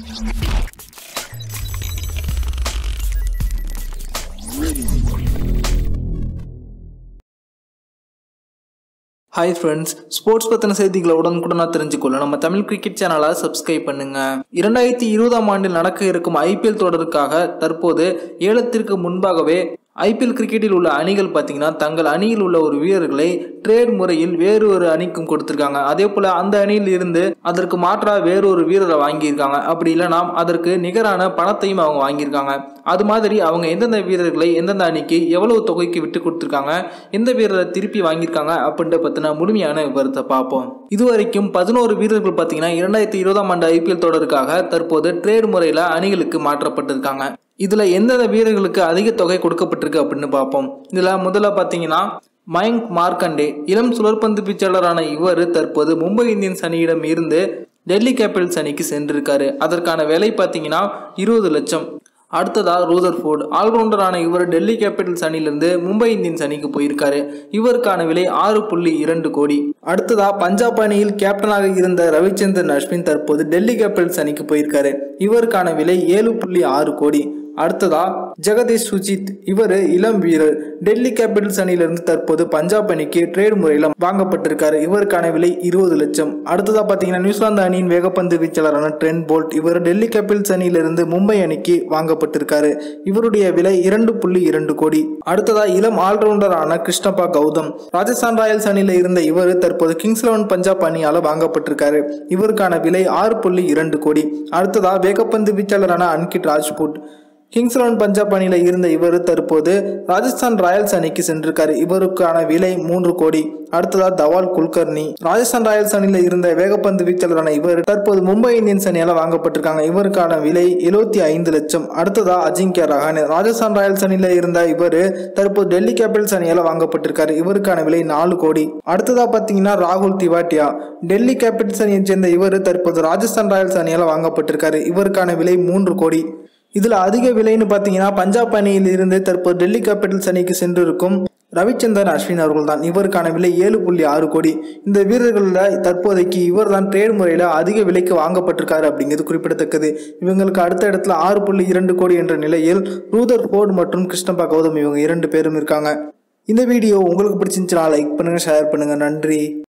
hi friends sports பற்றின செய்திகளை உடனுக்குடனா தெரிஞ்சுக்கொள்ள நம்ம தமிழ் கிரிக்கெட் சேனலை சப்ஸ்கிரைப் பண்ணுங்க இரண்டாயிரத்தி இருபதாம் ஆண்டில் நடக்க இருக்கும் ஐபிஎல் தொடருக்காக தற்போது ஏலத்திற்கு முன்பாகவே ஐபிஎல் கிரிக்கெட்டில் உள்ள அணிகள் பார்த்தீங்கன்னா தங்கள் அணியில் உள்ள ஒரு வீரர்களை ட்ரேட் முறையில் வேறு ஒரு அணிக்கும் கொடுத்துருக்காங்க அதே போல அந்த அணியில் இருந்து அதற்கு மாற்றாக வேறு ஒரு வீரரை வாங்கியிருக்காங்க அப்படி இல்லைனா அதற்கு நிகரான பணத்தையும் அவங்க வாங்கியிருக்காங்க அது மாதிரி அவங்க எந்தெந்த வீரர்களை எந்தெந்த அணிக்கு எவ்வளவு தொகைக்கு விட்டு கொடுத்துருக்காங்க எந்த வீரரை திருப்பி வாங்கியிருக்காங்க அப்படின்ற பற்றின முழுமையான விவரத்தை பார்ப்போம் இதுவரைக்கும் பதினோரு வீரர்கள் பார்த்தீங்கன்னா இரண்டாயிரத்தி இருபதாம் ஆண்டு ஐபிஎல் தொடருக்காக தற்போது ட்ரேட் முறையில் அணிகளுக்கு மாற்றப்பட்டிருக்காங்க இதுல எந்தெந்த வீரர்களுக்கு அதிக தொகை கொடுக்கப்பட்டிருக்கு அப்படின்னு பார்ப்போம் இதுல முதல்ல பாத்தீங்கன்னா மயங்க் மார்க்கண்டே இளம் சுழற்பந்து பிச்சாளரான இவர் தற்போது மும்பை இந்தியன்ஸ் அணியிடம் இருந்து டெல்லி கேபிட்டல்ஸ் அணிக்கு சென்றிருக்காரு அதற்கான விலை பார்த்தீங்கன்னா இருபது லட்சம் அடுத்ததா ரூதர்ஃபோர்டு ஆல்ரவுண்டரான இவர் டெல்லி கேபிட்டல்ஸ் அணியிலிருந்து மும்பை இந்தியன்ஸ் அணிக்கு போயிருக்காரு இவருக்கான விலை ஆறு புள்ளி இரண்டு கோடி அடுத்ததா பஞ்சாப் அணியில் கேப்டனாக இருந்த ரவிச்சந்திரன் அஸ்வின் தற்போது டெல்லி கேபிட்டல்ஸ் அணிக்கு போயிருக்காரு இவருக்கான விலை ஏழு புள்ளி ஆறு கோடி அடுத்ததா ஜெகதீஷ் சுஜித் இவர் இளம் வீரர் டெல்லி கேபிட்டல்ஸ் அணியிலிருந்து தற்போது பஞ்சாப் அணிக்கு ட்ரேட் முறையில் வாங்கப்பட்டிருக்காரு இவருக்கான விலை இருபது லட்சம் அடுத்ததா பாத்தீங்கன்னா நியூசிலாந்து அணியின் வேகப்பந்து வீச்சாளரான ட்ரென் போல்ட் இவர் டெல்லி கேபிட்டல்ஸ் அணியிலிருந்து மும்பை அணிக்கு வாங்கப்பட்டிருக்காரு இவருடைய விலை இரண்டு புள்ளி இரண்டு கோடி அடுத்ததா இளம் ஆல்ரவுண்டரான கிருஷ்ணப்பா கௌதம் ராஜஸ்தான் ராயல்ஸ் அணியில இருந்த இவர் தற்போது கிங்ஸ் லெவன் பஞ்சாப் அணியால வாங்கப்பட்டிருக்காரு இவருக்கான விலை ஆறு புள்ளி இரண்டு கோடி அடுத்ததா வேகப்பந்து வீச்சாளரான அன்கிட் ராஜ்புட் கிங்ஸ் லெவன் பஞ்சாப் அணியில இருந்த இவர் தற்போது ராஜஸ்தான் ராயல்ஸ் அணிக்கு சென்றிருக்காரு இவருக்கான விலை மூன்று கோடி அடுத்ததா தவால் குல்கர்னி ராஜஸ்தான் ராயல்ஸ் அணியில இருந்த வேகப்பந்து வீச்சாளரான இவர் தற்போது மும்பை இந்தியன்ஸ் அணியால வாங்கப்பட்டிருக்காங்க இவருக்கான விலை எழுபத்தி ஐந்து லட்சம் அடுத்ததா அஜிங்கியா ரஹானே ராஜஸ்தான் ராயல்ஸ் அணியில இருந்த இவர் தற்போது டெல்லி கேபிட்டல்ஸ் அணியால வாங்கப்பட்டிருக்காரு இவருக்கான விலை நாலு கோடி அடுத்ததா பாத்தீங்கன்னா ராகுல் திவாட்டியா டெல்லி கேபிட்டல்ஸ் அணியை சேர்ந்த இவர் தற்போது ராஜஸ்தான் ராயல்ஸ் அணியால வாங்கப்பட்டிருக்காரு இவருக்கான விலை மூன்று கோடி இதுல அதிக விலைன்னு பாத்தீங்கன்னா பஞ்சாப் அணியில் இருந்து தற்போது டெல்லி கேபிட்டல்ஸ் அணிக்கு சென்றிருக்கும் ரவிச்சந்திரன் அஸ்வின் அவர்கள் தான் இவருக்கான விலை ஏழு புள்ளி ஆறு கோடி இந்த வீரர்களில் தற்போதைக்கு இவர் தான் ட்ரேட் முறையில் அதிக விலைக்கு வாங்கப்பட்டிருக்காரு அப்படிங்கிறது குறிப்பிடத்தக்கது இவங்களுக்கு அடுத்த இடத்துல ஆறு புள்ளி இரண்டு கோடி என்ற நிலையில் ரூதர் ஃபோர்டு மற்றும் கிருஷ்ணப்பா கௌதம் இவங்க இரண்டு பேரும் இருக்காங்க இந்த வீடியோ உங்களுக்கு பிடிச்சிருந்துச்சுன்னா லைக் பண்ணுங்க ஷேர் பண்ணுங்க நன்றி